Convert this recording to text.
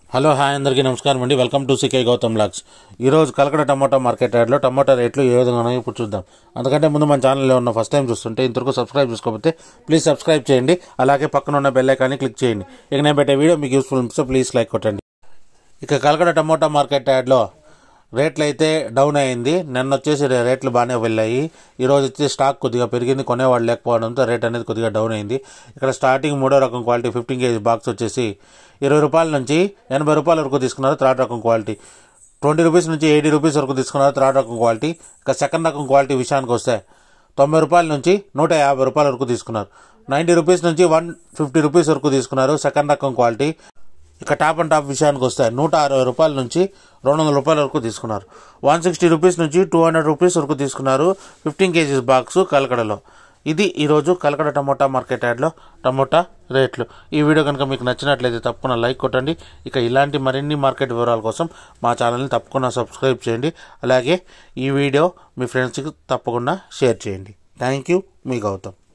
hello hi అందరికీ నమస్కారం అండి వెల్కమ్ టు సికే గౌతమ్ లాక్స్ ఈరోజు కలకడ టమాటా మార్కెట్ యార్డ్లో టమాటా రేట్లు ఏ విధంగా ఉన్నాయో ఇప్పుడు చూద్దాం అందుకంటే ముందు మన ఛానల్లో ఉన్న ఫస్ట్ టైం చూస్తుంటే ఇంతవరకు సబ్స్క్రైబ్ చేసుకోకపోతే ప్లీజ్ సబ్స్క్రైబ్ చేయండి అలాగే పక్కన ఉన్న బెల్ ఐకాన్ని క్లిక్ చేయండి ఇక నేను పెట్టే వీడియో మీకు యూస్ఫుల్ అనిపిస్తే ప్లీజ్ లైక్ కొట్టండి ఇక కలకడ టమోటా మార్కెట్ యార్డ్లో రేట్లు అయితే డౌన్ అయింది నిన్న వచ్చేసి రే- రేట్లు బాగానే వెళ్ళాయి ఈరోజు వచ్చి స్టాక్ కొద్దిగా పెరిగింది కొనేవాళ్ళు లేకపోవడంతో రేట్ అనేది కొద్దిగా డౌన్ అయింది ఇక్కడ స్టార్టింగ్ మూడో రకం క్వాలిటీ ఫిఫ్టీన్ కేజీ బాక్స్ వచ్చేసి ఇరవై రూపాయల నుంచి ఎనభై రూపాయల వరకు తీసుకున్నారు థర్డ్ రకం క్వాలిటీ ట్వంటీ రూపీస్ నుంచి ఎయిటీ రూపీస్ వరకు తీసుకున్నారు థర్డ్ రకం క్వాలిటీ ఇక సెకండ్ రకం క్వాలిటీ విషయానికి వస్తే తొంభై రూపాయల నుంచి నూట యాభై రూపాయల వరకు తీసుకున్నారు నైంటీ రూపీస్ నుంచి వన్ ఫిఫ్టీ రూపీస్ వరకు తీసుకున్నారు సెకండ్ రకం క్వాలిటీ ఇక టాప్ అండ్ టాప్ విషయానికి వస్తే నూట అరవై రూపాయల నుంచి రెండు వందల రూపాయల వరకు తీసుకున్నారు వన్ సిక్స్టీ రూపీస్ నుంచి టూ హండ్రెడ్ రూపీస్ వరకు తీసుకున్నారు ఫిఫ్టీన్ కేజీస్ బాక్స్ కలకడలో ఇది ఈరోజు కలకడ టమోటా మార్కెట్ యార్డ్లో టమోటా రేట్లు ఈ వీడియో కనుక మీకు నచ్చినట్లయితే తప్పకుండా లైక్ కొట్టండి ఇక ఇలాంటి మరిన్ని మార్కెట్ వివరాల కోసం మా ఛానల్ని తప్పకుండా సబ్స్క్రైబ్ చేయండి అలాగే ఈ వీడియో మీ ఫ్రెండ్స్కి తప్పకుండా షేర్ చేయండి థ్యాంక్ యూ మీ గౌతమ్